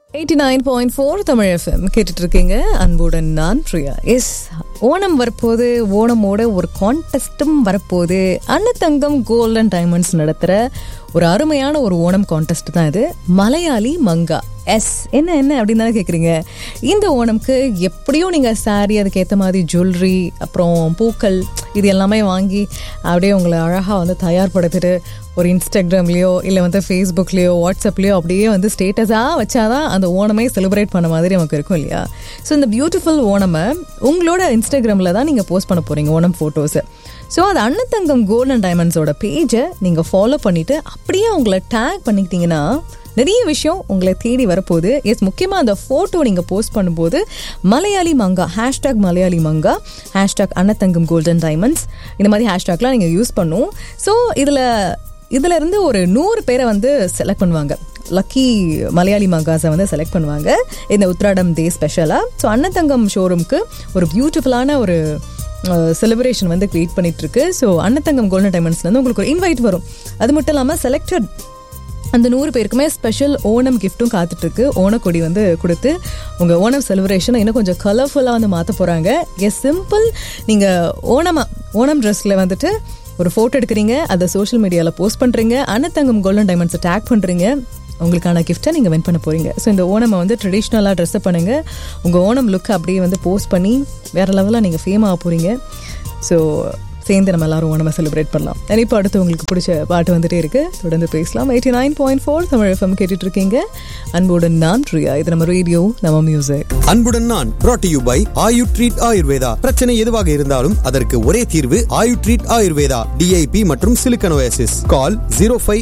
eighty nine point four Tamil FM கேட்டுட்டு இருக்கீங்க அன்புடன் நான் பிரியா எஸ் ஓணம் வரப்போது ஓணமோட ஒரு கான்டெஸ்ட்டும் வரப்போகுது அன்னத்தங்கம் கோல்டன் டைமண்ட்ஸ் நடத்துகிற ஒரு அருமையான ஒரு ஓணம் கான்டெஸ்ட் தான் இது மலையாளி மங்கா எஸ் என்ன என்ன அப்படின்னு தானே கேட்குறீங்க இந்த ஓணம்க்கு எப்படியும் நீங்கள் சாரி அதுக்கேற்ற மாதிரி ஜுவல்லரி அப்புறம் பூக்கள் இது எல்லாமே வாங்கி அப்படியே உங்களை அழகாக வந்து தயார்படுத்திட்டு ஒரு இன்ஸ்டாகிராம்லேயோ இல்லை வந்து ஃபேஸ்புக்லேயோ வாட்ஸ்அப்லேயோ அப்படியே வந்து ஸ்டேட்டஸாக வச்சாதான் அந்த ஓணமே செலிப்ரேட் பண்ண மாதிரி நமக்கு இருக்கும் இல்லையா ஸோ இந்த பியூட்டிஃபுல் ஓணமை உங்களோட இன்ஸ்டாகிராமில் தான் நீங்கள் போஸ்ட் பண்ண போகிறீங்க ஓணம் ஃபோட்டோஸை ஸோ அது அன்னத்தங்கம் கோல்ட் அண்ட் டைமண்ட்ஸோட பேஜை நீங்கள் ஃபாலோ பண்ணிவிட்டு அப்படியே உங்களை டேக் பண்ணிக்கிட்டீங்கன்னா நிறைய விஷயம் உங்களை தேடி வரப்போகுது எஸ் முக்கியமாக அந்த ஃபோட்டோ நீங்கள் போஸ்ட் பண்ணும்போது Malayali Manga hashtag Malayali Manga hashtag Annathangam golden diamonds இந்த மாதிரி ஹேஷ்டாக்லாம் நீங்கள் யூஸ் பண்ணும் ஸோ இதில் இதுல இருந்து ஒரு நூறு பேரை வந்து செலக்ட் பண்ணுவாங்க லக்கி மலையாளி மகாஸை வந்து செலக்ட் பண்ணுவாங்க இந்த உத்ராடம் டே ஸ்பெஷலாக ஸோ அன்னத்தங்கம் ஷோரூம்க்கு ஒரு பியூட்டிஃபுல்லான ஒரு செலிப்ரேஷன் வந்து க்ரியேட் பண்ணிட்டு இருக்கு ஸோ அன்னத்தங்கம் கோல்டன் டைமண்ட்ஸ்லேருந்து உங்களுக்கு ஒரு இன்வைட் வரும் அது மட்டும் இல்லாமல் செலக்டட் அந்த நூறு பேருக்குமே ஸ்பெஷல் ஓணம் கிஃப்ட்டும் காத்துட்ருக்கு ஓணக்கொடி வந்து கொடுத்து உங்கள் ஓணம் செலிப்ரேஷனை இன்னும் கொஞ்சம் கலர்ஃபுல்லாக வந்து மாற்ற போகிறாங்க எஸ் சிம்பிள் நீங்கள் ஓணமா ஓணம் ட்ரெஸ்ஸில் வந்துட்டு ஒரு ஃபோட்டோ எடுக்கிறீங்க அதை சோஷியல் மீடியாவில் போஸ்ட் பண்ணுறீங்க அன்னத்தங்கம் கோல்டன் டைமண்ட்ஸை டேக் பண்ணுறீங்க உங்களுக்கான கிஃப்ட்டை நீங்கள் வின் பண்ண போகிறீங்க ஸோ இந்த ஓணமை வந்து ட்ரெடிஷ்னலாக ட்ரெஸ்ஸப் பண்ணுங்கள் உங்கள் ஓணம் லுக் அப்படியே வந்து போஸ்ட் பண்ணி வேறு லெவலில் நீங்கள் ஃபேம் ஆக போகிறீங்க ஸோ சேர்ந்து நம்ம எல்லாரும் ஓணமை செலிப்ரேட் பண்ணலாம் இப்போ அடுத்து உங்களுக்கு பிடிச்ச பாட்டு வந்துட்டே இருக்கு தொடர்ந்து பேசலாம் eighty nine point four Tamil FM கேட்டுட்டு இருக்கீங்க அன்புடன் நான் பிரியா இது நம்ம ரேடியோ நம்ம மியூசிக் அன்புடன் நான் brought to you by Ayu treat Ayurveda பிரச்சனை எதுவாக இருந்தாலும் அதற்கு ஒரே தீர்வு ஆயு ட்ரீட் ஆயுர்வேதா டிஐபி மற்றும் சிலிக்கனோசிஸ் கால் ஜீரோ ஃபைவ்